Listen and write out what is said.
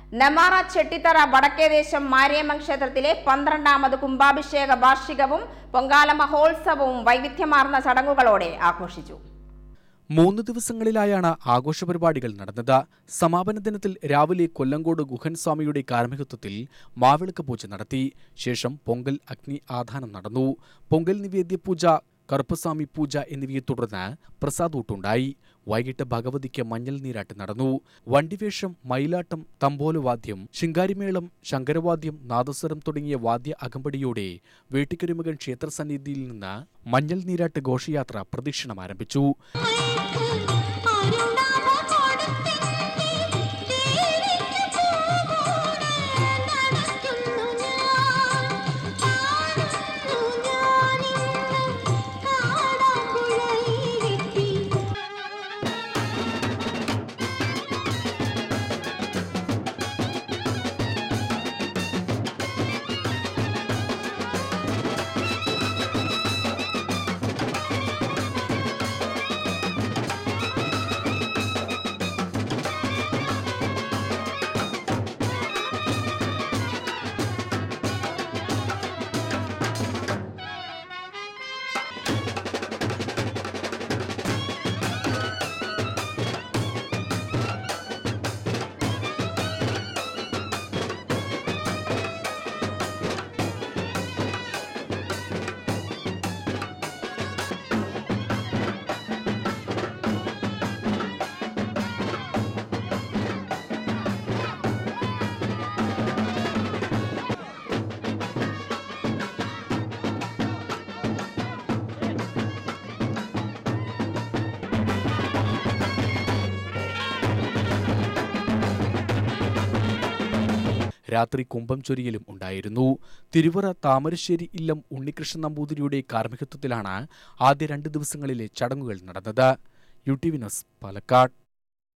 നെമാറ ചെട്ടിത്തറ വടക്കേദേശം മാരിയമ്മൻ ക്ഷേത്രത്തിലെ പന്ത്രണ്ടാമത് കുംഭാഭിഷേക വാർഷികവും പൊങ്കാല മഹോത്സവവും വൈവിധ്യമാർന്ന ചടങ്ങുകളോടെ ആഘോഷിച്ചു മൂന്ന് ദിവസങ്ങളിലായാണ് ആഘോഷ പരിപാടികൾ നടന്നത് സമാപന ദിനത്തിൽ രാവിലെ കൊല്ലങ്കോട് ഗുഹൻ സ്വാമിയുടെ കാർമ്മികത്വത്തിൽ മാവിളക്ക് പൂജ നടത്തി ശേഷം പൊങ്കൽ അഗ്നി ആധാനം നടന്നു പൊങ്കൽ നിവേദ്യ പൂജ കറുപ്പസ്വാമി പൂജ എന്നിവയെ തുടർന്ന് പ്രസാദൂട്ടുണ്ടായി വൈകിട്ട് ഭഗവതിക്ക് മഞ്ഞൾ നീരാട്ട് നടന്നു വണ്ടിവേഷം മയിലാട്ടം തമ്പോലുവാദ്യം ശിങ്കാരിമേളം ശങ്കരവാദ്യം നാദസ്വരം തുടങ്ങിയ വാദ്യ അകമ്പടിയോടെ വേട്ടിക്കരുമകൻ ക്ഷേത്രസന്നിധിയിൽ നിന്ന് മഞ്ഞൾ നീരാട്ട് ഘോഷയാത്ര പ്രദക്ഷിണം ആരംഭിച്ചു രാത്രി കുംഭം ചൊരിയലും ഉണ്ടായിരുന്നു തിരുവറ താമരശ്ശേരി ഇല്ലം ഉണ്ണികൃഷ്ണൻ നമ്പൂതിരിയുടെ കാർമ്മികത്വത്തിലാണ് ആദ്യ രണ്ട് ദിവസങ്ങളിലെ ചടങ്ങുകൾ നടന്നത് U T V news Palakkad